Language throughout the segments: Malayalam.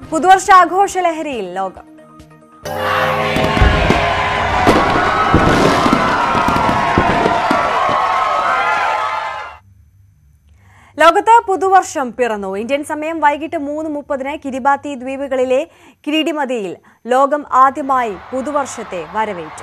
പുതുവർഷാഘോഷ ലഹരിയിൽ ലോകം ലോകത്ത് പുതുവർഷം പിറന്നു ഇന്ത്യൻ സമയം വൈകിട്ട് മൂന്ന് മുപ്പതിന് കിരിബാത്തി ദ്വീപുകളിലെ കിരീടിമതിയിൽ ലോകം ആദ്യമായി പുതുവർഷത്തെ വരവേറ്റു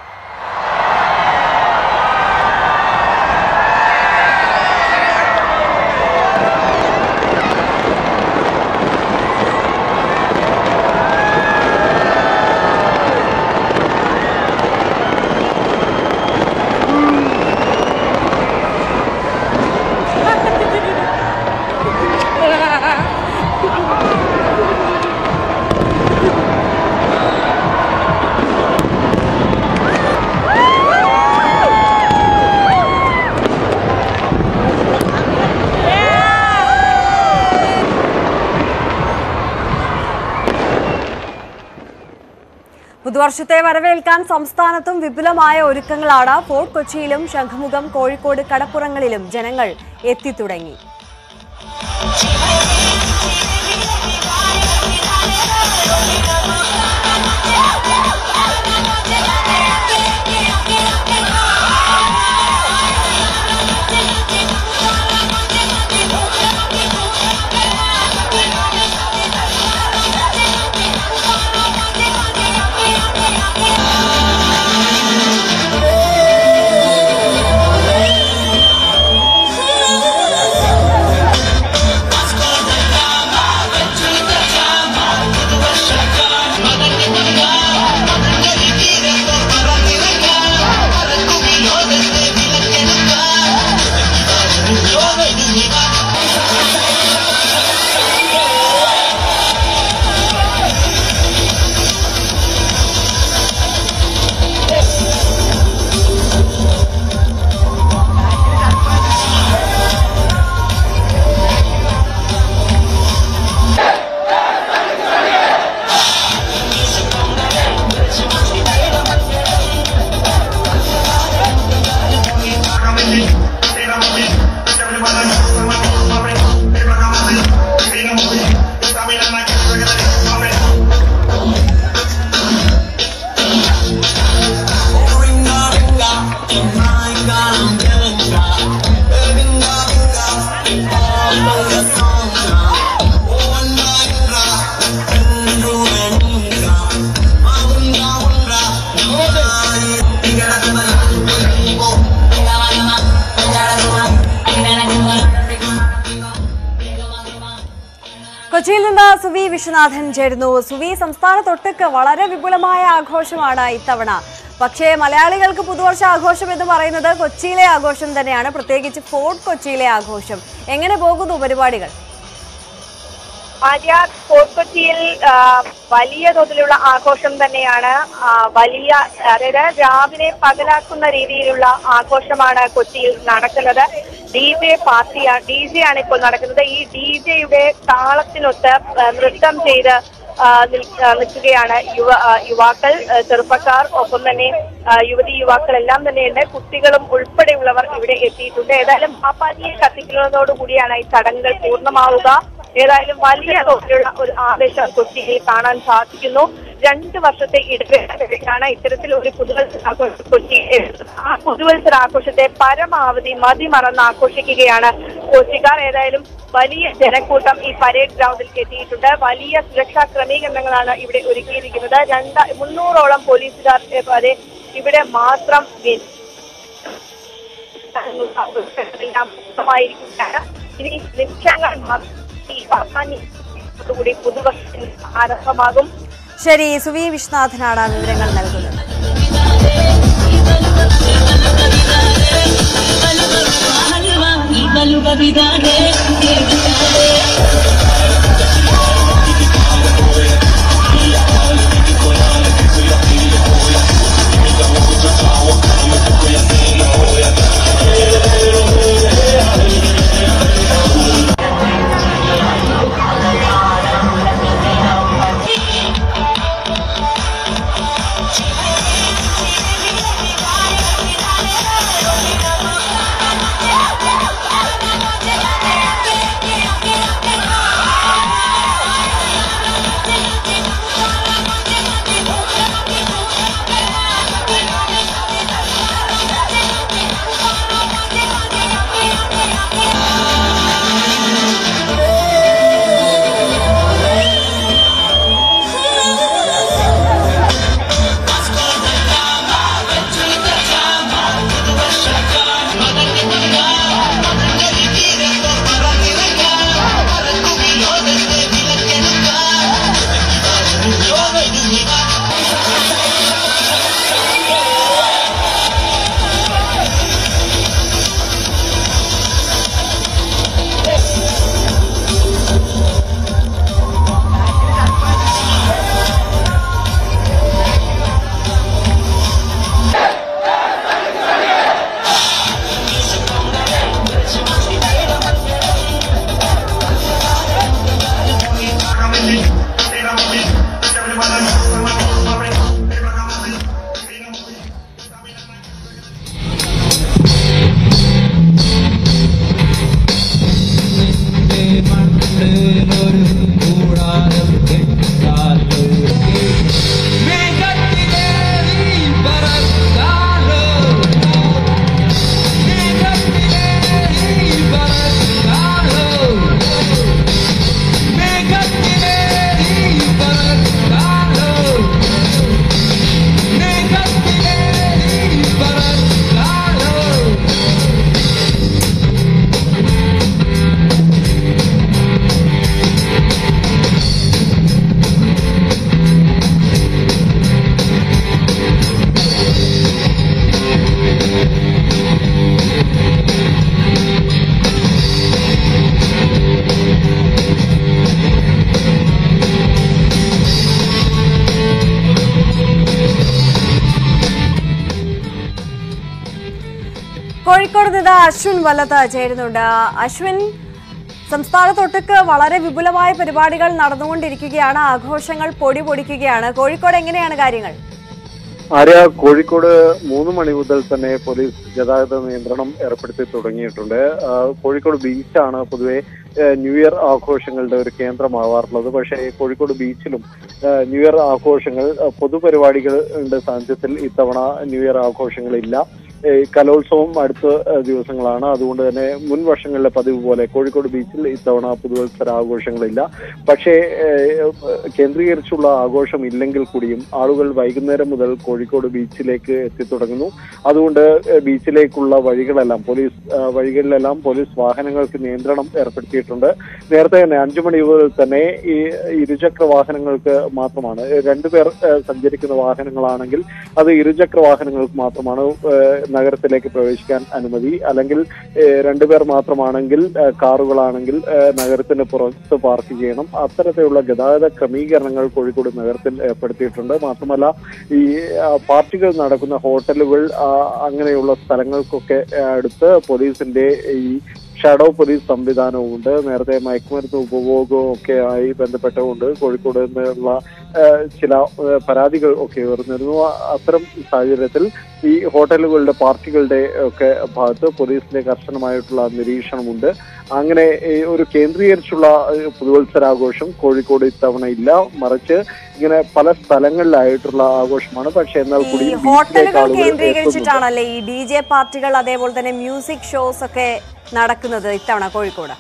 പുതുവർഷത്തെ വരവേൽക്കാൻ സംസ്ഥാനത്തും വിപുലമായ ഒരുക്കങ്ങളാണ് ഫോർട്ട് കൊച്ചിയിലും ശംഖുമുഖം കോഴിക്കോട് കടപ്പുറങ്ങളിലും ജനങ്ങൾ എത്തിത്തുടങ്ങി കൊച്ചിയിൽ നിന്ന് സുവി വിശ്വനാഥൻ ചേരുന്നു സുവി സംസ്ഥാനത്തൊട്ടുക്ക് വളരെ വിപുലമായ ആഘോഷമാണ് ഇത്തവണ പക്ഷേ മലയാളികൾക്ക് പുതുവർഷ ആഘോഷം എന്ന് പറയുന്നത് കൊച്ചിയിലെ ആഘോഷം തന്നെയാണ് പ്രത്യേകിച്ച് ഫോർട്ട് കൊച്ചിയിലെ ആഘോഷം എങ്ങനെ പോകുന്നു പരിപാടികൾ ആര്യ ഫോർട്ട് കൊച്ചിയിൽ ആ, വലിയ തോതിലുള്ള ആഘോഷം തന്നെയാണ് ആ, വലിയ അതായത് രാവിലെ പകലാക്കുന്ന രീതിയിലുള്ള ആഘോഷമാണ് കൊച്ചിയിൽ നടക്കുന്നത് ഡി ജെ പാർട്ടിയാണ് ഡി ജെ ആണ് ഇപ്പോൾ നടക്കുന്നത് ഈ ഡി ജെയുടെ താളത്തിനൊത്ത് ആ, നൃത്തം ചെയ്ത് ആ, നിൽ- ആ, നിൽക്കുകയാണ് യുവ ആ, യുവാക്കൾ ആ, ചെറുപ്പക്കാർ ഒപ്പം തന്നെ ആ, യുവതി യുവാക്കൾ എല്ലാം തന്നെയുണ്ട് കുട്ടികളും ഉൾപ്പെടെയുള്ളവർ ഇവിടെ എത്തിയിട്ടുണ്ട് ഏതായാലും പാപ്പാജിയെ കത്തിക്കുന്നതോടുകൂടിയാണ് ഈ ചടങ്ങുകൾ പൂർണ്ണമാവുക ഏതായാലും വലിയ തോതിലുള്ള ഒരു ആവേശം കൊച്ചിയിൽ കാണാൻ സാധിക്കുന്നു രണ്ട് വർഷത്തെ ഇടവേളയാണ് ഇത്തരത്തിൽ ഒരു പുതുവത്സര ആഘോഷം കൊച്ചിയിൽ ആ പുതുവത്സര ആഘോഷത്തെ പരമാവധി മതിമറന്ന് ആഘോഷിക്കുകയാണ് കൊച്ചിക്കാർ ഏതായാലും വലിയ ജനക്കൂട്ടം ഈ പരേഡ് ഗ്രൗണ്ടിൽ എത്തിയിട്ടുണ്ട് വലിയ സുരക്ഷാ ക്രമീകരണങ്ങളാണ് ഇവിടെ ഒരുക്കിയിരിക്കുന്നത് രണ്ട് മുന്നൂറോളം പോലീസുകാർ ഏ, വരെ ഇവിടെ മാത്രം വി- എല്ലാം മുക്തമായിരിക്കുകയാണ് ഇനി നിമിഷങ്ങൾ മാത്രം ഈ കൂടി പുതുവർഷത്തിന് ആരംഭമാകും ശരി സുവി വിശ്വനാഥനാണ് വിവരങ്ങൾ നൽകുന്നത് നിന്ന് അശ്വിൻ വല്ലത്ത് ചേരുന്നുണ്ട് അശ്വിൻ സംസ്ഥാനത്തൊട്ടുക്ക് വളരെ വിപുലമായ പരിപാടികൾ നടന്നുകൊണ്ടിരിക്കുകയാണ് ആഘോഷങ്ങൾ പൊടി പൊടിക്കുകയാണ് കോഴിക്കോട് എങ്ങനെയാണ് കാര്യങ്ങൾ ആര്യ കോഴിക്കോട് മൂന്ന് മണി മുതൽ തന്നെ പോലീസ് ഗതാഗത നിയന്ത്രണം ഏർപ്പെടുത്തി തുടങ്ങിയിട്ടുണ്ട് ആ, കോഴിക്കോട് ബീച്ചാണ് പൊതുവെ ആ, ന്യൂ ഇയർ ആഘോഷങ്ങളുടെ ഒരു കേന്ദ്രമാവാറുള്ളത് പക്ഷേ കോഴിക്കോട് ബീച്ചിലും ആ, ന്യൂ ഇയർ ആഘോഷങ്ങൾ ആ, പൊതുപരിപാടികളുടെ സാന്നിധ്യത്തിൽ ഇത്തവണ ന്യൂ ഇയർ ആഘോഷങ്ങളില്ല ഏ, കലോത്സവം അടുത്ത ആ, ദിവസങ്ങളാണ് അതുകൊണ്ട് തന്നെ മുൻ വർഷങ്ങളിലെ പതിവ് പോലെ കോഴിക്കോട് ബീച്ചിൽ ഇത്തവണ പുതുവത്സര ആഘോഷങ്ങളില്ല പക്ഷേ ഏ, കേന്ദ്രീകരിച്ചുള്ള ആഘോഷം ഇല്ലെങ്കിൽ കൂടിയും ആളുകൾ വൈകുന്നേരം മുതൽ കോഴിക്കോട് ബീച്ചിലേക്ക് എത്തിത്തുടങ്ങുന്നു അതുകൊണ്ട് ഏ, ബീച്ചിലേക്കുള്ള വഴികളെല്ലാം പോലീസ് ആ, വഴികളിലെല്ലാം പോലീസ് വാഹനങ്ങൾക്ക് നിയന്ത്രണം ഏർപ്പെടുത്തിയിട്ടുണ്ട് നേരത്തെ തന്നെ അഞ്ചു മണി മുതൽ തന്നെ ഈ ഇരുചക്ര വാഹനങ്ങൾക്ക് മാത്രമാണ് ഏ, രണ്ടുപേർ ഏ, സഞ്ചരിക്കുന്ന വാഹനങ്ങളാണെങ്കിൽ അത് ഇരുചക്ര വാഹനങ്ങൾക്ക് മാത്രമാണ് ഏ, നഗരത്തിലേക്ക് പ്രവേശിക്കാൻ അനുമതി അല്ലെങ്കിൽ ഏ, രണ്ടുപേർ മാത്രമാണെങ്കിൽ ഏ, കാറുകളാണെങ്കിൽ ഏ, നഗരത്തിന് പുറത്ത് പാർക്ക് ചെയ്യണം അത്തരത്തിലുള്ള ഗതാഗത ക്രമീകരണങ്ങൾ കോഴിക്കോട് നഗരത്തിൽ ഏർപ്പെടുത്തിയിട്ടുണ്ട് മാത്രമല്ല ഈ ആ, പാർട്ടികൾ നടക്കുന്ന ഹോട്ടലുകൾ ആ, അങ്ങനെയുള്ള സ്ഥലങ്ങൾക്കൊക്കെ ആ, അടുത്ത് പോലീസിന്റെ ഈ ഷാഡോ പോലീസ് സംവിധാനവുമുണ്ട് നേരത്തെ മയക്കുമരുന്ന് ഉപഭോഗവും ഒക്കെ ആയി ബന്ധപ്പെട്ടുകൊണ്ട് കോഴിക്കോട് നിന്നുള്ള ആ, ചില ആ, പരാതികൾ ഒക്കെ ഉയർന്നിരുന്നു ആ- അത്തരം സാഹചര്യത്തിൽ ഈ ഹോട്ടലുകളുടെ പാർട്ടികളുടെ ഒക്കെ ഭാഗത്ത് പോലീസിന്റെ കർശനമായിട്ടുള്ള നിരീക്ഷണമുണ്ട് അങ്ങനെ ഈ ഒരു കേന്ദ്രീകരിച്ചുള്ള ഏഹ്, പുതുവത്സരാഘോഷം കോഴിക്കോട് ഇത്തവണ ഇല്ല മറിച്ച് ഇങ്ങനെ പല സ്ഥലങ്ങളിലായിട്ടുള്ള ആഘോഷമാണ് പക്ഷെ എന്നാൽ ഈ കൂടി ഹോട്ടലുകൾ കേന്ദ്രീകരിച്ചിട്ടാണല്ലേ ഈ ഡി ജെ പാർട്ടികൾ അതേപോലെ തന്നെ മ്യൂസിക് ഷോസ് ഒക്കെ നടക്കുന്നത് ഇത്തവണ കോഴിക്കോട്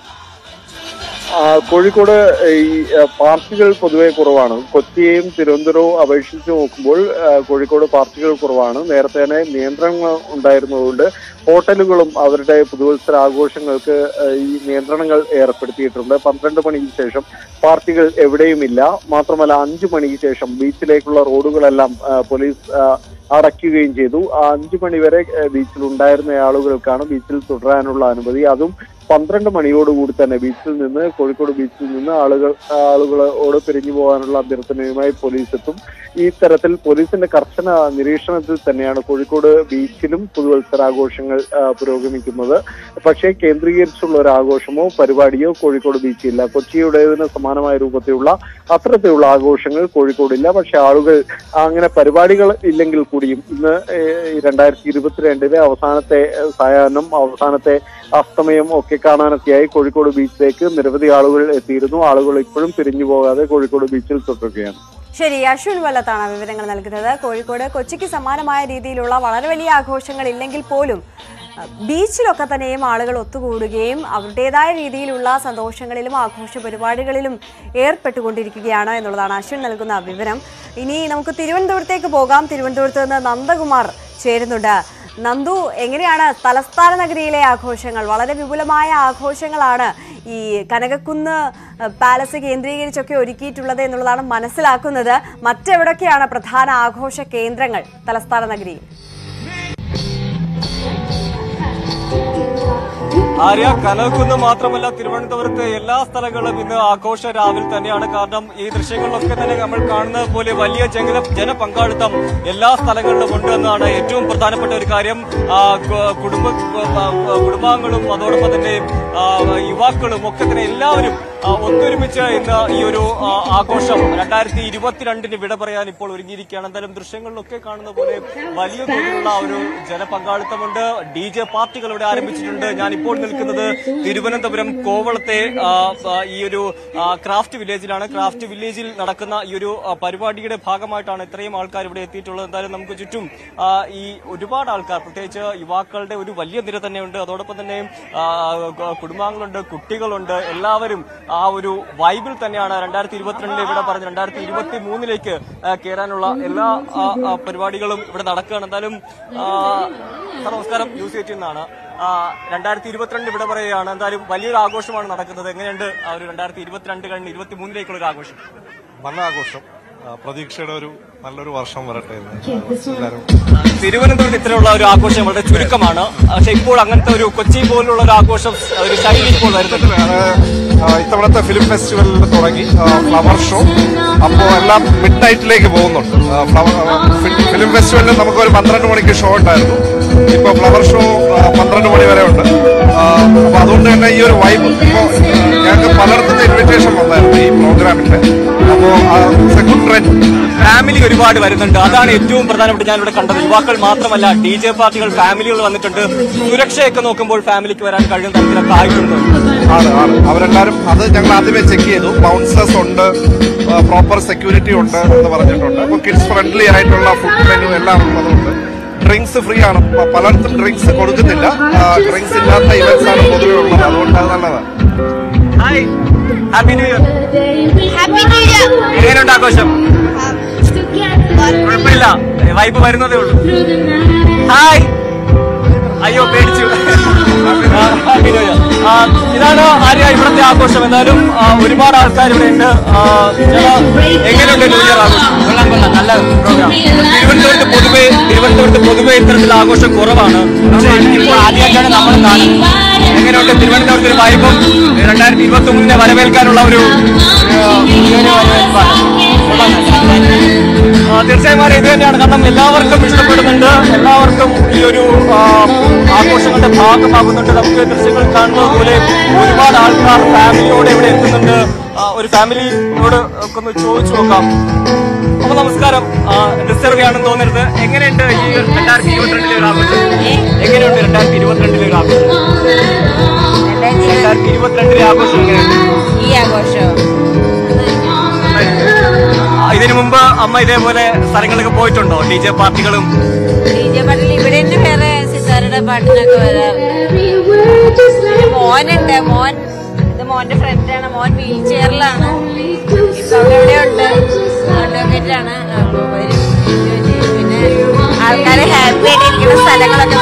ആ, കോഴിക്കോട് ഈ ആ, പാർട്ടികൾ പൊതുവെ കുറവാണ് കൊച്ചിയെയും തിരുവനന്തപുരവും അപേക്ഷിച്ച് നോക്കുമ്പോൾ ആ, കോഴിക്കോട് പാർട്ടികൾ കുറവാണ് നേരത്തെ തന്നെ നിയന്ത്രണങ്ങൾ ഉണ്ടായിരുന്നതുകൊണ്ട് ഹോട്ടലുകളും അവരുടെ പുതുവത്സര ആഘോഷങ്ങൾക്ക് ആ, ഈ നിയന്ത്രണങ്ങൾ ഏർപ്പെടുത്തിയിട്ടുണ്ട് പന്ത്രണ്ട് മണിക്ക് ശേഷം പാർട്ടികൾ എവിടെയുമില്ല മാത്രമല്ല അഞ്ചു മണിക്ക് ശേഷം ബീച്ചിലേക്കുള്ള റോഡുകളെല്ലാം ആ, പോലീസ് ആ, അടയ്ക്കുകയും ചെയ്തു ആ അഞ്ചു മണിവരെ ആ, ബീച്ചിൽ ഉണ്ടായിരുന്ന ആളുകൾക്കാണ് ബീച്ചിൽ തുടരാനുള്ള അനുമതി അതും പന്ത്രണ്ട് മണിയോടുകൂടി തന്നെ ബീച്ചിൽ നിന്ന് കോഴിക്കോട് ബീച്ചിൽ നിന്ന് ആളുകൾ ആളുകളോട് പിരിഞ്ഞു പോകാനുള്ള അഭ്യർത്ഥനയുമായി പോലീസ് എത്തും ഈ തരത്തിൽ പോലീസിന്റെ കർശന നിരീക്ഷണത്തിൽ തന്നെയാണ് കോഴിക്കോട് ബീച്ചിലും പുതുവത്സരാഘോഷങ്ങൾ ആ, പുരോഗമിക്കുന്നത് പക്ഷേ കേന്ദ്രീകരിച്ചുള്ള ഒരു ആഘോഷമോ പരിപാടിയോ കോഴിക്കോട് ബീച്ചില്ല കൊച്ചിയുടേതിന് സമാനമായ രൂപത്തിലുള്ള അത്തരത്തിലുള്ള ആഘോഷങ്ങൾ കോഴിക്കോടില്ല പക്ഷെ ആളുകൾ അങ്ങനെ പരിപാടികൾ ഇല്ലെങ്കിൽ കൂടിയും ഇന്ന് രണ്ടായിരത്തി ഇരുപത്തിരണ്ടിലെ അവസാനത്തെ ഏഹ്, സായാഹ്നം അവസാനത്തെ അസ്തമയം ഒക്കെ കാണാനൊക്കെയായി കോഴിക്കോട് ബീച്ചിലേക്ക് നിരവധി ആളുകൾ എത്തിയിരുന്നു ആളുകൾ ഇപ്പോഴും പിരിഞ്ഞു പോകാതെ കോഴിക്കോട് ബീച്ചിൽ തുടരുകയാണ് ശരി അശ്വിൻ വല്ലത്താണ് വിവരങ്ങൾ നൽകുന്നത് കോഴിക്കോട് കൊച്ചിക്ക് സമാനമായ രീതിയിലുള്ള വളരെ വലിയ ആഘോഷങ്ങൾ ഇല്ലെങ്കിൽ പോലും അഹ്, ബീച്ചിലൊക്കെ തന്നെയും ആളുകൾ ഒത്തുകൂടുകയും അവരുടേതായ രീതിയിലുള്ള സന്തോഷങ്ങളിലും ആഘോഷ പരിപാടികളിലും ഏർപ്പെട്ടുകൊണ്ടിരിക്കുകയാണ് എന്നുള്ളതാണ് അശ്വിൻ നൽകുന്ന വിവരം ഇനി നമുക്ക് തിരുവനന്തപുരത്തേക്ക് പോകാം തിരുവനന്തപുരത്ത് നിന്ന് നന്ദകുമാർ ചേരുന്നുണ്ട് നന്ദു എങ്ങനെയാണ് തലസ്ഥാന നഗരിയിലെ ആഘോഷങ്ങൾ വളരെ വിപുലമായ ആഘോഷങ്ങളാണ് ഈ കനകക്കുന്ന് അഹ്, പാലസ് കേന്ദ്രീകരിച്ചൊക്കെ ഒരുക്കിയിട്ടുള്ളത് എന്നുള്ളതാണ് മനസ്സിലാക്കുന്നത് മറ്റെവിടൊക്കെയാണ് പ്രധാന ആഘോഷ കേന്ദ്രങ്ങൾ തലസ്ഥാന നഗരിയിൽ ആര്യ കനകുന്ന് മാത്രമല്ല തിരുവനന്തപുരത്ത് എല്ലാ സ്ഥലങ്ങളും ഇന്ന് ആഘോഷ രാവിൽ തന്നെയാണ് കാരണം ഈ ദൃശ്യങ്ങളിലൊക്കെ തന്നെ നമ്മൾ കാണുന്നത് പോലെ വലിയ ജന ജനപങ്കാളിത്തം എല്ലാ സ്ഥലങ്ങളിലും ഉണ്ട് എന്നാണ് ഏറ്റവും പ്രധാനപ്പെട്ട ഒരു കാര്യം ആ, കു- കുടുംബ ആ, കുടുംബാംഗങ്ങളും അതോടൊപ്പം തന്നെ ആ, യുവാക്കളും ഒക്കെ തന്നെ എല്ലാവരും ആ, ഒത്തൊരുമിച്ച് ഇന്ന് ഈ ഒരു ആ, ആഘോഷം രണ്ടായിരത്തി ഇരുപത്തിരണ്ടിന് വിട പറയാൻ ഇപ്പോൾ ഒരുങ്ങിയിരിക്കുകയാണ് എന്തായാലും ദൃശ്യങ്ങളിലൊക്കെ കാണുന്ന പോലെ വലിയ തോതിലുള്ള ഒരു ജനപങ്കാളിത്തമുണ്ട് ഡി ജെ പാർട്ടികൾ ഇവിടെ ആരംഭിച്ചിട്ടുണ്ട് ഞാൻ ഇപ്പോൾ നിൽക്കുന്നത് തിരുവനന്തപുരം കോവളത്തെ ആ, ആ, ഈ ഒരു ആ, ക്രാഫ്റ്റ് വില്ലേജിലാണ് ക്രാഫ്റ്റ് വില്ലേജിൽ നടക്കുന്ന ഈ ഒരു ആ, പരിപാടിയുടെ ഭാഗമായിട്ടാണ് ഇത്രയും ആൾക്കാർ ഇവിടെ എത്തിയിട്ടുള്ളത് എന്തായാലും നമുക്ക് ചുറ്റും ആ, ഈ ഒരുപാട് ആൾക്കാർ പ്രത്യേകിച്ച് യുവാക്കളുടെ ഒരു വലിയ നിര തന്നെയുണ്ട് അതോടൊപ്പം തന്നെ ആ, ഗ- കുടുംബാംഗങ്ങളുണ്ട് കുട്ടികളുണ്ട് എല്ലാവരും ആ ഒരു വൈബിൽ തന്നെയാണ് രണ്ടായിരത്തി ഇരുപത്തിരണ്ടിൽ ഇവിടെ പറഞ്ഞ് രണ്ടായിരത്തി ഇരുപത്തി മൂന്നിലേക്ക് കയറാനുള്ള എല്ലാ ആ, ആ, പരിപാടികളും ഇവിടെ നടക്കുകയാണ് എന്തായാലും ആ, സാർ നമസ്കാരം ന്യൂസ് എയ്റ്റിൽ നിന്നാണ് രണ്ടായിരത്തി ഇരുപത്തിരണ്ട് ഇവിടെ പറയുകയാണ് എന്തായാലും വലിയൊരു ആഘോഷമാണ് നടക്കുന്നത് എങ്ങനെയുണ്ട് ആ ഒരു രണ്ടായിരത്തി ഇരുപത്തിരണ്ട് കഴിഞ്ഞ് ഇരുപത്തി മൂന്നിലേക്കുള്ള ഒരു ആഘോഷം നല്ല ആഘോഷം ആ, പ്രതീക്ഷയുടെ ഒരു നല്ലൊരു വർഷം വരട്ടെ എന്ന് എല്ലാവരും തിരുവനന്തപുരത്ത് ഇത്തരമുള്ള ഒരു ആഘോഷം വളരെ ചുരുക്കമാണ് പക്ഷെ ഇപ്പോൾ അങ്ങനത്തെ ഒരു കൊച്ചി പോലുള്ള ഒരു ആഘോഷം ഒരു ശൈലി ഇപ്പോൾ വരുന്നുണ്ട് വേറെ, ആ, ഇത്തവണത്തെ ഫിലിം ഫെസ്റ്റിവലിൽ തുടങ്ങി ആ, ഫ്ലവർ ഷോ അപ്പോൾ എല്ലാം മിഡ് നൈറ്റിലേക്ക് പോകുന്നുണ്ട് ആ, ഫ്ലവർ ആ, ഫി- ഫിലിം ഫെസ്റ്റിവലിൽ നമുക്ക് ഒരു പന്ത്രണ്ട് മണിക്ക് ഷോ ഉണ്ടായിരുന്നു ഇപ്പൊ ഫ്ലവർ ഷോ ആ, പന്ത്രണ്ട് മണി വരെ ഉണ്ട് അപ്പൊ അതുകൊണ്ട് തന്നെ ഈ ഒരു വൈബ് ഇപ്പോൾ ഞങ്ങൾക്ക് പലയിടത്തുനിന്ന് ഇൻവിറ്റേഷൻ വന്നായിരുന്നു ഈ പ്രോഗ്രാമിന്റെ അപ്പോൾ ഗുഡ് ട്രെൻഡ് ഫാമിലി ഒരുപാട് വരുന്നുണ്ട് അതാണ് ഏറ്റവും പ്രധാനപ്പെട്ട ഞാൻ ഇവിടെ കണ്ടത് യുവാക്കൾ മാത്രമല്ല ഡി ജെ പാർട്ടികൾ ഫാമിലികൾ വന്നിട്ടുണ്ട് സുരക്ഷയൊക്കെ നോക്കുമ്പോൾ ഫാമിലിക്ക് വരാൻ കഴിയുന്ന തരത്തിലൊക്കെ ആയിട്ടുണ്ട് ആണ് ആണ് അവരെല്ലാരും അത് ഞങ്ങൾ ആദ്യമേ ചെക്ക് ചെയ്തു ബൗൺസേഴ്സ് ഉണ്ട് പ്രോപ്പർ സെക്യൂരിറ്റി ഉണ്ട് എന്ന് പറഞ്ഞിട്ടുണ്ട് അപ്പോൾ കിഡ്സ് ഫ്രണ്ട്ലി ആയിട്ടുള്ള ഫുഡ് മെനു എല്ലാം ഉള്ളതുകൊണ്ട് ഡ്രിങ്ക്സ് ഫ്രീ ആണ് പ- പലയിടത്തും ഡ്രിങ്ക്സ് കൊടുക്കുന്നില്ല ഡ്രിങ്ക്സ് ഇല്ലാത്ത ഇവന്റ്സ് ആണ് പൊതുവെ ഉള്ളത് അതുകൊണ്ട് അത് നല്ലതാണ് hi happy new year happy new year എങ്ങനെയുണ്ട് ആഘോഷം കുഴപ്പമില്ല വൈബ് വരുന്നതേ ഉള്ളൂ ഹായ് അയ്യോ പേടിച്ചു ആ, happy new year. ആ, ഇതാണ് ആര്യ ഇവിടുത്തെ ആഘോഷം എന്നാലും ആ, ഒരുപാട് ആൾക്കാർ ഇവിടെ ഉണ്ട് ആ, ചില- എങ്ങനെയുണ്ട് ന്യൂ ഇയർ ആഘോഷം കൊള്ളാം കൊള്ളാം നല്ല പ്രോഗ്രാം തിരുവനന്തപുരത്ത് പൊതുവെ തിരുവനന്തപുരത്ത് പൊതുവെ ഇത്തരത്തിലുള്ള ആഘോഷം കുറവാണ് പക്ഷേ ഇപ്പോൾ ആദ്യമായിട്ടാണ് നമ്മൾ കാണുന്നത് എങ്ങനെയുണ്ട് തിരുവനന്തപുരത്ത് ഒരു വൈബും രണ്ടായിരത്തി ഇരുപത്തി ഒന്നിനെ വരവേൽക്കാനുള്ള ഒരു ആ, പുതിയൊരു വരവേൽപ്പാണ് കൊള്ളാം. ആ, തീർച്ചയായും മാറി ഇത് തന്നെയാണ് കാരണം എല്ലാവർക്കും ഇഷ്ടപ്പെടുന്നുണ്ട് എല്ലാവർക്കും ഈ ഒരു ആ, ആഘോഷങ്ങളുടെ ഭാഗമാകുന്നുണ്ട് നമുക്ക് ദൃശ്യങ്ങൾ കാണുന്നത് പോലെ ഒരുപാട് ആൾക്കാർ ഫാമിലിയോടെ ഇവിടെ എത്തുന്നുണ്ട് ആ, ഒരു ഫാമിലിയോട് ഒക്കെ ഒന്ന് ചോദിച്ചു നോക്കാം അപ്പൊ നമസ്കാരം ഡിസ്റ്റർബ് ആണെന്ന് തോന്നരുത് എങ്ങനെയുണ്ട് ഈ രണ്ടായിരത്തി ഇരുപത്തിരണ്ടിലെ ഒരു ആഘോഷം എങ്ങനെയുണ്ട് രണ്ടായിരത്തി ഇരുപത്തിരണ്ടിലെ ഒരു ആഘോഷം രണ്ടായിരത്തി ഇരുപത്തിരണ്ടിലെ ആഘോഷം എങ്ങനെയുണ്ട് ഈ ആഘോഷം ആ, ഇതിനു മുമ്പ് അമ്മ ഇതേപോലെ സ്ഥലങ്ങളൊക്കെ പോയിട്ടുണ്ടോ ഡി ജെ പാർട്ടികളും ഡി ജെ പാട്ടിൽ ഇവിടെ തന്നെ വേറെ സിത്താരുടെ പാട്ടിനൊക്കെ വരാറുണ്ട് മോനുണ്ട് മോൻ ഇത് മോന്റെ ഫ്രണ്ടാണ് മോൻ വീൽ ചെയറിലാണ് ഇപ്പൊ അവിടെ എവിടെയുണ്ട് അഡ്വക്കേറ്റാണ് അപ്പൊ വരും enjoy ചെയ്യും. പിന്നെ ആൾക്കാര് ഹാപ്പി ആയിട്ട് ഇരിക്കുന്ന സ്ഥലങ്ങളൊക്കെ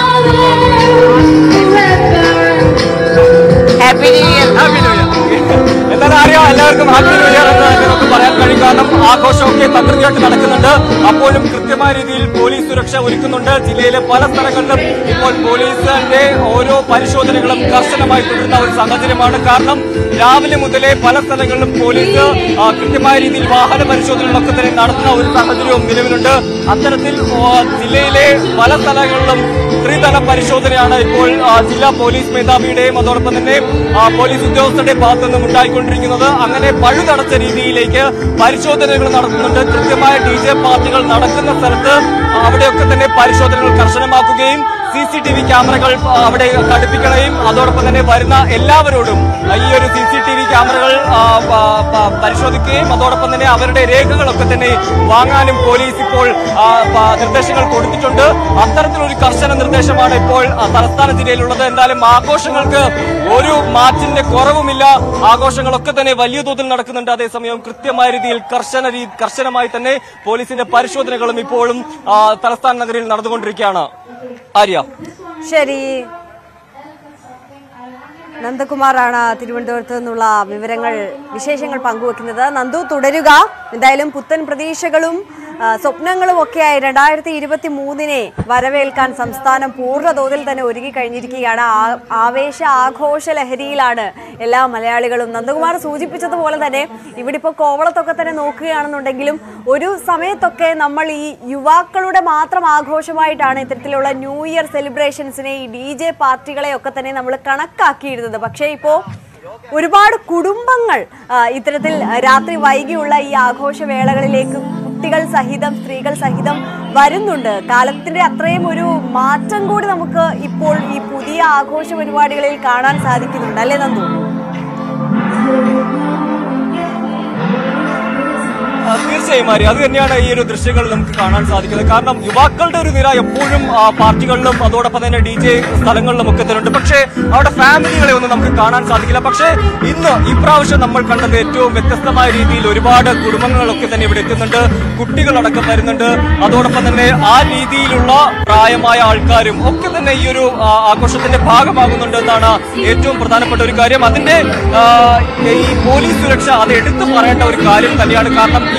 happy new year happy new year എന്നാലും അറിയാം എല്ലാവർക്കും ഹാപ്പി ന്യൂ ഇയർ എന്ന് തന്നെ നമുക്ക് പറയാൻ കഴിയും കാരണം ആഘോഷമൊക്കെ തകൃതിയായിട്ട് നടക്കുന്നുണ്ട് അപ്പോഴും കൃത്യമായ രീതിയിൽ പോലീസ് സുരക്ഷ ഒരുക്കുന്നുണ്ട് ജില്ലയിലെ പല സ്ഥലങ്ങളിലും ഇപ്പോൾ പോലീസിന്റെ ഓരോ പരിശോധനകളും കർശനമായി തുടരുന്ന ഒരു സാഹചര്യമാണ് കാരണം രാവിലെ മുതലേ പല സ്ഥലങ്ങളിലും പോലീസ് ആ, കൃത്യമായ രീതിയിൽ വാഹന പരിശോധനകളൊക്കെ തന്നെ നടത്തുന്ന ഒരു സാഹചര്യവും നിലവിലുണ്ട് അത്തരത്തിൽ ആ, ജില്ലയിലെ പല സ്ഥലങ്ങളിലും ത്രിതല പരിശോധനയാണ് ഇപ്പോൾ ആ, ജില്ലാ പോലീസ് മേധാവിയുടെയും അതോടൊപ്പം തന്നെ ആ, പോലീസ് ഉദ്യോഗസ്ഥരുടെ ഭാഗത്തു നിന്നും ഉണ്ടായിക്കൊണ്ടിരിക്കുന്നത് അങ്ങനെ പഴുതടച്ച രീതിയിലേക്ക് പരിശോധനകൾ നടത്തുന്നുണ്ട് കൃത്യമായ ഡി ജെ പാർട്ടികൾ നടക്കുന്ന സ്ഥലത്ത് അവിടെയൊക്കെ തന്നെ പരിശോധനകൾ കർശനമാക്കുകയും സി സി ടി വി ക്യാമറകൾ ആ, അവിടെ ഘടിപ്പിക്കുകയും അതോടൊപ്പം തന്നെ വരുന്ന എല്ലാവരോടും ആ, ഈ ഒരു സി സി ടി വി ക്യാമറകൾ ആ, പ- പ- പരിശോധിക്കുകയും അതോടൊപ്പം തന്നെ അവരുടെ രേഖകളൊക്കെ തന്നെ വാങ്ങാനും പോലീസ് ഇപ്പോൾ ആ, പ- നിർദ്ദേശങ്ങൾ കൊടുത്തിട്ടുണ്ട് അത്തരത്തിലൊരു കർശന നിർദ്ദേശമാണ് ഇപ്പോൾ ആ, തലസ്ഥാന ജില്ലയിലുള്ളത് എന്തായാലും ആഘോഷങ്ങൾക്ക് ഒരു മാറ്റിന്റെ കുറവുമില്ല ആഘോഷങ്ങളൊക്കെ തന്നെ വലിയ തോതിൽ നടക്കുന്നുണ്ട് അതേസമയം കൃത്യമായ രീതിയിൽ കർശന രീ കർശനമായി തന്നെ പോലീസിന്റെ പരിശോധനകളും ഇപ്പോഴും ആ, തലസ്ഥാന നഗരിയിൽ നടന്നുകൊണ്ടിരിക്കുകയാണ് ആര്യ ശരി നന്ദകുമാറാണ് തിരുവനന്തപുരത്ത് നിന്നുള്ള വിവരങ്ങൾ വിശേഷങ്ങൾ പങ്കുവെക്കുന്നത് നന്ദു തുടരുക എന്തായാലും പുത്തൻ പ്രതീക്ഷകളും ആ, സ്വപ്നങ്ങളും ഒക്കെയായി രണ്ടായിരത്തി ഇരുപത്തി മൂന്നിനെ വരവേൽക്കാൻ സംസ്ഥാനം പൂർണ്ണ തോതിൽ തന്നെ ഒരുങ്ങി കഴിഞ്ഞിരിക്കുകയാണ് ആ- ആവേശ ആഘോഷ ലഹരിയിലാണ് എല്ലാ മലയാളികളും നന്ദകുമാർ സൂചിപ്പിച്ചതുപോലെ തന്നെ ഇവിടെ ഇപ്പോൾ കോവളത്തൊക്കെ തന്നെ നോക്കുകയാണെന്നുണ്ടെങ്കിലും ഒരു സമയത്തൊക്കെ നമ്മൾ ഈ യുവാക്കളുടെ മാത്രം ആഘോഷമായിട്ടാണ് ഇത്തരത്തിലുള്ള ന്യൂ ഇയർ സെലിബ്രേഷൻസിനെ ഈ ഡി ജെ പാർട്ടികളെ ഒക്കെ തന്നെ നമ്മൾ കണക്കാക്കിയിരുന്നത് പക്ഷേ ഇപ്പോൾ ഒരുപാട് കുടുംബങ്ങൾ ആ, ഇത്തരത്തിൽ രാത്രി വൈകിയുള്ള ഈ ആഘോഷവേളകളിലേക്ക് കുട്ടികൾ സഹിതം സ്ത്രീകൾ സഹിതം വരുന്നുണ്ട് കാലത്തിന്റെ അത്രയും ഒരു മാറ്റം കൂടി നമുക്ക് ഇപ്പോൾ ഈ പുതിയ ആഘോഷ പരിപാടികളിൽ കാണാൻ സാധിക്കുന്നുണ്ട് അല്ലേ നന്ദു ആ, തീർച്ചയായും മാറി അത് തന്നെയാണ് ഈ ഒരു ദൃശ്യങ്ങളിൽ നമുക്ക് കാണാൻ സാധിക്കുന്നത് കാരണം യുവാക്കളുടെ ഒരു നിര എപ്പോഴും ആ, പാർട്ടികളിലും അതോടൊപ്പം തന്നെ ഡി ജെ സ്ഥലങ്ങളിലും ഒക്കെ തന്നെ ഉണ്ട് പക്ഷേ അവിടെ ഫാമിലികളെ ഒന്നും നമുക്ക് കാണാൻ സാധിക്കില്ല പക്ഷേ ഇന്ന് ഇപ്രാവശ്യം നമ്മൾ കണ്ടത് ഏറ്റവും വ്യത്യസ്തമായ രീതിയിൽ ഒരുപാട് കുടുംബങ്ങളൊക്കെ തന്നെ ഇവിടെ എത്തുന്നുണ്ട് കുട്ടികളടക്കം വരുന്നുണ്ട് അതോടൊപ്പം തന്നെ ആ രീതിയിലുള്ള പ്രായമായ ആൾക്കാരും ഒക്കെ തന്നെ ഈ ഒരു ആ, ആഘോഷത്തിന്റെ ഭാഗമാകുന്നുണ്ട് എന്നാണ് ഏറ്റവും പ്രധാനപ്പെട്ട ഒരു കാര്യം അതിന്റെ ആ, ഈ പോലീസ് സുരക്ഷ അത് എടുത്തു പറയേണ്ട ഒരു കാര്യം തന്നെയാണ് കാരണം ഈ ഒരു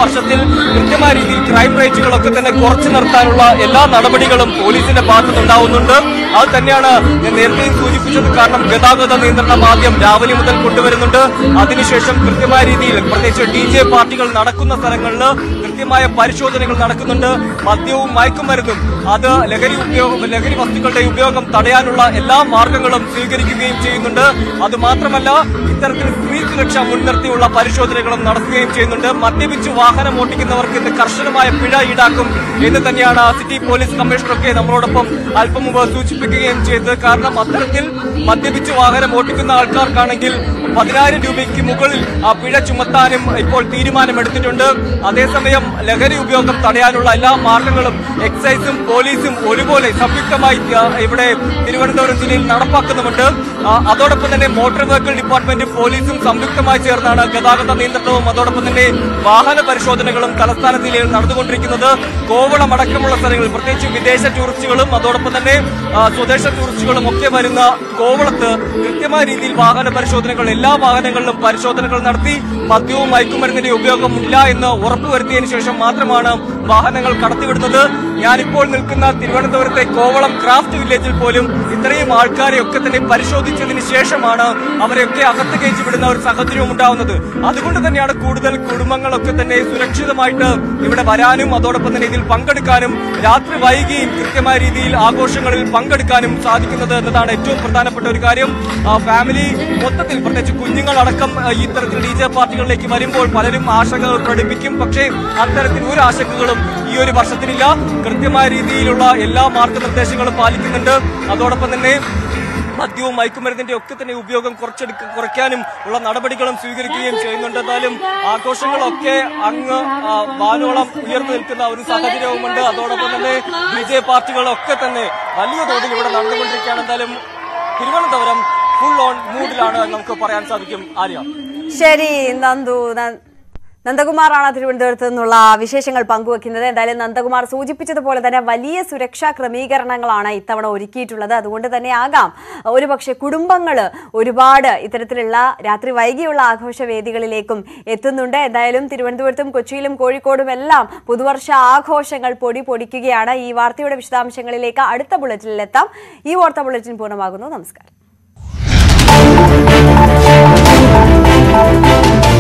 വർഷത്തിൽ കൃത്യമായ രീതിയിൽ ക്രൈം റേറ്റുകളൊക്കെ തന്നെ കുറച്ചു നിർത്താനുള്ള എല്ലാ നടപടികളും പോലീസിന്റെ ഭാഗത്തുനിന്നുണ്ടാവുന്നുണ്ട് അത് തന്നെയാണ് ഞാൻ നേരത്തെയും സൂചിപ്പിച്ചത് കാരണം ഗതാഗത നിയന്ത്രണം ആദ്യം രാവിലെ മുതൽ കൊണ്ടുവരുന്നുണ്ട് അതിനുശേഷം കൃത്യമായ രീതിയിൽ പ്രത്യേകിച്ച് ഡി ജെ പാർട്ടികൾ നടക്കുന്ന സ്ഥലങ്ങളിൽ കൃത്യമായ പരിശോധനകൾ നടക്കുന്നുണ്ട് മദ്യവും മയക്കുമരുന്നും അത് ലഹരി ഉപയോഗം ലഹരി വസ്തുക്കളുടെ ഉപയോഗം തടയാനുള്ള എല്ലാ മാർഗങ്ങളും സ്വീകരിക്കുകയും ചെയ്യുന്നുണ്ട് അത് മാത്രമല്ല ഇത്തരത്തിൽ സ്ത്രീ സുരക്ഷ മുൻനിർത്തിയുള്ള പരിശോധനകളും നടത്തുകയും ചെയ്യുന്നുണ്ട് മദ്യപിച്ച് വാഹനം ഓട്ടിക്കുന്നവർക്ക് ഇന്ന് കർശനമായ പിഴ ഈടാക്കും എന്ന് തന്നെയാണ് സിറ്റി പോലീസ് കമ്മീഷണറൊക്കെ നമ്മളോടൊപ്പം അല്പം മുമ്പ് സൂചിപ്പിക്കുകയും ചെയ്തത് കാരണം അത്തരത്തിൽ മദ്യപിച്ച് വാഹനം ഓട്ടിക്കുന്ന ആൾക്കാർക്കാണെങ്കിൽ പതിനായിരം രൂപയ്ക്ക് മുകളിൽ ആ പിഴ ചുമത്താനും ഇപ്പോൾ തീരുമാനമെടുത്തിട്ടുണ്ട് അതേസമയം ലഹരി ഉപയോഗം തടയാനുള്ള എല്ലാ മാർഗങ്ങളും എക്സൈസും പോലീസും ഒരുപോലെ സംയുക്തമായി ആ, ഇവിടെ തിരുവനന്തപുരം ജില്ലയിൽ നടപ്പാക്കുന്നുമുണ്ട് ആ, അതോടൊപ്പം തന്നെ മോട്ടോർ വെഹിക്കിൾ ഡിപ്പാർട്ട്മെന്റും പോലീസും സംയുക്തമായി ചേർന്നാണ് ഗതാഗത നിയന്ത്രണവും അതോടൊപ്പം തന്നെ വാഹന പരിശോധനകളും തലസ്ഥാന ജില്ലയിൽ നടന്നുകൊണ്ടിരിക്കുന്നത് കോവളം അടക്കമുള്ള സ്ഥലങ്ങളിൽ പ്രത്യേകിച്ച് വിദേശ ടൂറിസ്റ്റുകളും അതോടൊപ്പം തന്നെ ആ, സ്വദേശ ടൂറിസ്റ്റുകളും ഒക്കെ വരുന്ന കോവളത്ത് കൃത്യമായ രീതിയിൽ വാഹന പരിശോധനകൾ എല്ലാ വാഹനങ്ങളിലും പരിശോധനകൾ നടത്തി മദ്യവും മയക്കുമരുന്നിന്റെ ഉപയോഗം ഇല്ല എന്ന് ഉറപ്പുവരുത്തിയതിനു ശേഷം മാത്രമാണ് വാഹനങ്ങൾ കടത്തിവിടുന്നത് ഞാനിപ്പോൾ നിൽക്കുന്ന തിരുവനന്തപുരത്തെ കോവളം ക്രാഫ്റ്റ് വില്ലേജിൽ പോലും ഇത്രയും ആൾക്കാരെ ഒക്കെ തന്നെ പരിശോധിച്ചതിന് ശേഷമാണ് അവരെയൊക്കെ അകത്ത് കയറ്റി വിടുന്ന ഒരു സാഹചര്യം ഉണ്ടാവുന്നത് അതുകൊണ്ട് തന്നെയാണ് കൂടുതൽ കുടുംബങ്ങളൊക്കെ തന്നെ സുരക്ഷിതമായിട്ട് ഇവിടെ വരാനും അതോടൊപ്പം തന്നെ ഇതിൽ പങ്കെടുക്കാനും രാത്രി വൈകിയും കൃത്യമായ രീതിയിൽ ആഘോഷങ്ങളിൽ പങ്കെടുക്കാനും സാധിക്കുന്നത് എന്നതാണ് ഏറ്റവും പ്രധാനപ്പെട്ട ഒരു കാര്യം ആ, ഫാമിലി മൊത്തത്തിൽ പ്രത്യേകിച്ച് കുഞ്ഞുങ്ങളടക്കം ആ, ഇത്തരത്തിൽ ഡി ജെ പാർട്ടികളിലേക്ക് വരുമ്പോൾ പലരും ആശങ്കകൾ പ്രകടിപ്പിക്കും പക്ഷേ അത്തരത്തിൽ ഒരു ആശങ്കകളും ഈ ഒരു വർഷത്തിനില്ല കൃത്യമായ രീതിയിലുള്ള എല്ലാ മാർഗനിർദ്ദേശങ്ങളും പാലിക്കുന്നുണ്ട് അതോടൊപ്പം തന്നെ മദ്യവും മയക്കുമരുന്നിന്റെ ഒക്കെ തന്നെ ഉപയോഗം കുറച്ചെടുക്ക കുറയ്ക്കാനും ഉള്ള നടപടികളും സ്വീകരിക്കുകയും ചെയ്യുന്നുണ്ട് എന്നാലും ആഘോഷങ്ങളൊക്കെ അങ്ങ് ആ, വാനോളം ഉയർന്നു നിൽക്കുന്ന ഒരു സാഹചര്യവുമുണ്ട് അതോടൊപ്പം തന്നെ ബി ജെ പാർട്ടികളൊക്കെ തന്നെ വലിയ തോതിൽ ഇവിടെ നടന്നുകൊണ്ടിരിക്കുകയാണ് എന്തായാലും തിരുവനന്തപുരം ഫുൾ ഓൺ മൂഡിലാണ് എന്ന് നമുക്ക് പറയാൻ സാധിക്കും ആര്യ ശരി നന്ദു ന- നന്ദകുമാറാണ് തിരുവനന്തപുരത്ത് നിന്നുള്ള വിശേഷങ്ങൾ പങ്കുവെക്കുന്നത് എന്തായാലും നന്ദകുമാർ സൂചിപ്പിച്ചതുപോലെ തന്നെ വലിയ സുരക്ഷാ ക്രമീകരണങ്ങളാണ് ഇത്തവണ ഒരുക്കിയിട്ടുള്ളത് അതുകൊണ്ട് തന്നെ ആകാം ഒരുപക്ഷെ കുടുംബങ്ങൾ ഒരുപാട് ഇത്തരത്തിലുള്ള രാത്രി വൈകിയുള്ള ആഘോഷവേദികളിലേക്കും എത്തുന്നുണ്ട് എന്തായാലും തിരുവനന്തപുരത്തും കൊച്ചിയിലും കോഴിക്കോടും എല്ലാം പുതുവർഷ ആഘോഷങ്ങൾ പൊടി പൊടിക്കുകയാണ് ഈ വാർത്തയുടെ വിശദാംശങ്ങളിലേക്ക് അടുത്ത ബുള്ളറ്റിനിൽ എത്താം ഈ വാർത്താ ബുള്ളറ്റിൻ പൂർണ്ണമാകുന്നു നമസ്കാരം